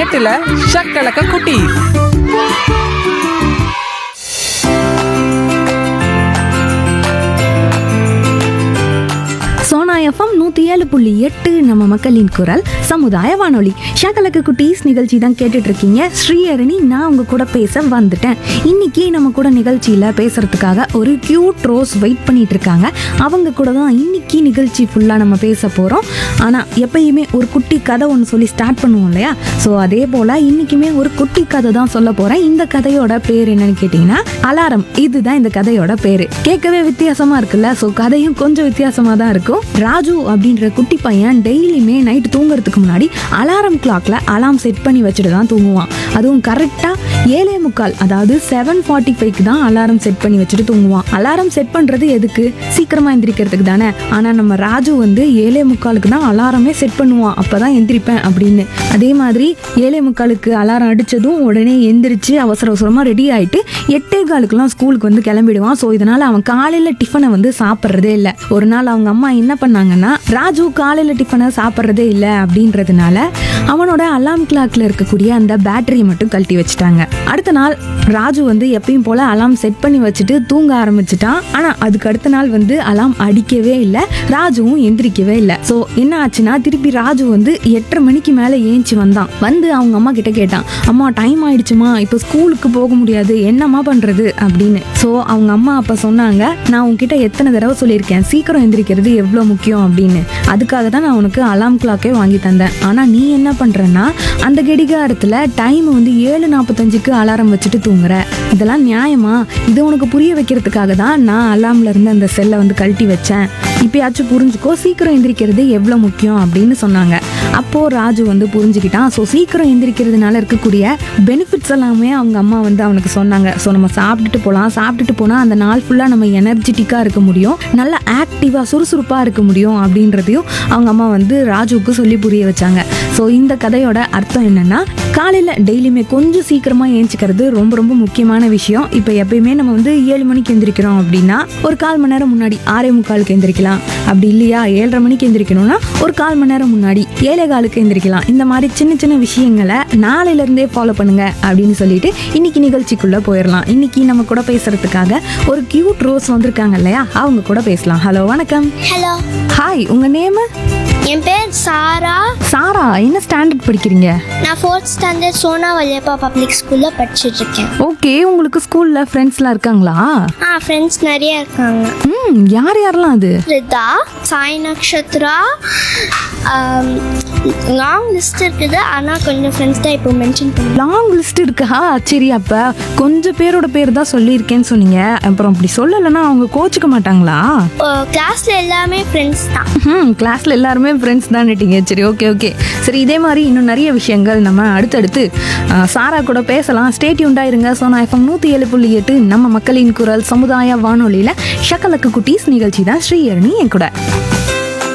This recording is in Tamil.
எட்டுல ஷக்கலக்க குட்டி சோனா எஃப்எம் நூற்றி ஏழு புள்ளி எட்டு நம்ம மக்களின் குரல் சமுதாய வானொலி ஷகலக்கு குட்டீஸ் நிகழ்ச்சி தான் கேட்டுட்டு இருக்கீங்க ஸ்ரீஹரணி நான் உங்க கூட பேச வந்துட்டேன் இன்னைக்கு நம்ம கூட நிகழ்ச்சியில் பேசுறதுக்காக ஒரு கியூட் ரோஸ் வெயிட் பண்ணிட்டு இருக்காங்க அவங்க கூட தான் இன்னைக்கு நிகழ்ச்சி ஃபுல்லாக நம்ம பேச போகிறோம் ஆனால் எப்பயுமே ஒரு குட்டி கதை ஒன்று சொல்லி ஸ்டார்ட் பண்ணுவோம் இல்லையா ஸோ அதே போல் இன்னைக்குமே ஒரு குட்டி கதை தான் சொல்ல போகிறேன் இந்த கதையோட பேர் என்னன்னு கேட்டிங்கன்னா அலாரம் இதுதான் இந்த கதையோட பேர் கேட்கவே வித்தியாசமா இருக்குல்ல ஸோ கதையும் கொஞ்சம் வித்தியாசமா தான் இருக்கும் ராஜு அப்படின்ற குட்டி பையன் டெய்லியுமே நைட் தூங்குறதுக்கு முன்னாடி அலாரம் கிளாக்ல அலாரம் செட் பண்ணி வச்சுட்டு தான் தூங்குவான் அதுவும் கரெக்டாக ஏழே முக்கால் அதாவது செவன் ஃபார்ட்டி ஃபைவ்க்கு தான் அலாரம் செட் பண்ணி வச்சுட்டு தூங்குவான் அலாரம் செட் பண்ணுறது எதுக்கு சீக்கிரமாக எந்திரிக்கிறதுக்கு தானே ஆனால் நம்ம ராஜு வந்து ஏழே முக்காலுக்கு தான் அலாரமே செட் பண்ணுவான் அப்போ தான் எந்திரிப்பேன் அப்படின்னு அதே மாதிரி ஏழே முக்காலுக்கு அலாரம் அடித்ததும் உடனே எந்திரிச்சு அவசர அவசரமாக ரெடி ஆகிட்டு எட்டே காலுக்குலாம் ஸ்கூலுக்கு வந்து கிளம்பிடுவான் ஸோ இதனால் அவன் காலையில் டிஃபனை வந்து சாப்பிட்றதே இல்லை ஒரு நாள் அவங்க அம்மா என்ன பண்ணாங்கன்னா ராஜு காலையில் டிஃபனை சாப்பிட்றதே இல்லை அப்படின்றதுனால அவனோட அலாம் கிளாக்ல இருக்கக்கூடிய அந்த பேட்டரியை மட்டும் கழட்டி வச்சுட்டாங்க அடுத்த நாள் ராஜு வந்து எப்பயும் போல அலாம் செட் பண்ணி வச்சுட்டு தூங்க ஆரம்பிச்சிட்டான் ஆனால் அதுக்கு அடுத்த நாள் வந்து அலாம் அடிக்கவே இல்லை ராஜுவும் எந்திரிக்கவே இல்லை ஸோ என்ன ஆச்சுன்னா திருப்பி ராஜு வந்து எட்டரை மணிக்கு மேலே ஏஞ்சி வந்தான் வந்து அவங்க அம்மா கிட்ட கேட்டான் அம்மா டைம் ஆயிடுச்சுமா இப்போ ஸ்கூலுக்கு போக முடியாது என்னம்மா பண்றது அப்படின்னு ஸோ அவங்க அம்மா அப்ப சொன்னாங்க நான் உன்கிட்ட எத்தனை தடவை சொல்லியிருக்கேன் சீக்கிரம் எந்திரிக்கிறது எவ்வளோ முக்கியம் அப்படின்னு அதுக்காக தான் நான் உனக்கு அலாம் கிளாக்கே வாங்கி தந்தேன் ஆனால் நீ என்ன பண்றன்னா அந்த கடிகாரத்தில் டைம் வந்து ஏழு நாற்பத்தஞ்சுக்கு அலாரம் வச்சுட்டு தூங்குற இதெல்லாம் நியாயமா இது உனக்கு புரிய வைக்கிறதுக்காக தான் நான் அலாம்ல இருந்து அந்த செல்லை வந்து கழட்டி வச்சேன் இப்பயாச்சும் புரிஞ்சுக்கோ சீக்கிரம் எந்திரிக்கிறது எவ்வளோ முக்கியம் அப்படின்னு சொன்னாங்க அப்போ ராஜு வந்து புரிஞ்சுக்கிட்டான் ஸோ சீக்கிரம் எந்திரிக்கிறதுனால இருக்கக்கூடிய பெனிஃபிட்ஸ் எல்லாமே அவங்க அம்மா வந்து அவனுக்கு சொன்னாங்க ஸோ நம்ம சாப்பிட்டுட்டு போகலாம் சாப்பிட்டுட்டு போனால் அந்த நாள் ஃபுல்லாக நம்ம எனர்ஜெட்டிக்காக இருக்க முடியும் நல்லா ஆக்டிவாக சுறுசுறுப்பாக இருக்க முடியும் அப்படின்றதையும் அவங்க அம்மா வந்து ராஜுவுக்கு சொல்லி புரிய வச்சாங்க ஸோ இந்த கதையோட அர்த்தம் என்னன்னா காலையில் டெய்லியுமே கொஞ்சம் சீக்கிரமாக ஏஞ்சிக்கிறது ரொம்ப ரொம்ப முக்கியமான விஷயம் இப்போ எப்பயுமே நம்ம வந்து ஏழு மணிக்கு எந்திரிக்கிறோம் அப்படின்னா ஒரு கால் மணி நேரம் முன்னாடி ஆறே முக்காலுக்கு எந்திரிக்கலாம் அப்படி இல்லையா ஏழரை மணிக்கு எந்திரிக்கணும்னா ஒரு கால் மணி நேரம் முன்னாடி ஏழே காலுக்கு எந்திரிக்கலாம் இந்த மாதிரி சின்ன சின்ன விஷயங்களை நாளையில இருந்தே ஃபாலோ பண்ணுங்க அப்படின்னு சொல்லிட்டு இன்னைக்கு நிகழ்ச்சிக்குள்ள போயிடலாம் இன்னைக்கு நம்ம கூட பேசுறதுக்காக ஒரு கியூட் ரோஸ் வந்திருக்காங்க இல்லையா அவங்க கூட பேசலாம் ஹலோ வணக்கம் ஹலோ ஹாய் உங்க நேம் என் பேர் சாரா சாரா என்ன ஸ்டாண்டர்ட் படிக்கிறீங்க நான் fourth standard Sona Valliappa public ஸ்கூலில் படிச்சுட்டு இருக்கேன் ஓகே உங்களுக்கு ஸ்கூல்ல ஃப்ரெண்ட்ஸ்லாம் இருக்காங்களா ஆ ஃப்ரெண்ட்ஸ் நிறைய இருக்காங்க ம் யார் யாரெல்லாம் அது ரிதா சாய் நக்ஷத்ரா லாங் லிஸ்ட் இருக்குது ஆனால் கொஞ்சம் ஃப்ரெண்ட்ஸ் தான் இப்போ மென்ஷன் பண்ணி லாங் லிஸ்ட் இருக்கா சரி அப்ப கொஞ்சம் பேரோட பேர் தான் சொல்லியிருக்கேன்னு சொன்னீங்க அப்புறம் அப்படி சொல்லலைன்னா அவங்க கோச்சுக்க மாட்டாங்களா கிளாஸில் எல்லாமே ஃப்ரெண்ட்ஸ் தான் ம் கிளாஸ்ல எல்லாருமே ஃப்ரெண்ட்ஸ் தான்னுட்டீங்க சரி ஓகே ஓகே சரி இதே மாதிரி இன்னும் நிறைய விஷயங்கள் நம்ம அடுத்தடுத்து ஆ, சாரா கூட பேசலாம் ஸ்டேட்யூண்டா இருங்க சோனா எஃப்எம் நூற்றி ஏழு புள்ளி எட்டு நம்ம மக்களின் குரல் சமுதாய வானொலியில் ஷக்கலக்கு குட்டீஸ் நிகழ்ச்சி தான் ஸ்ரீயரணி என் கூட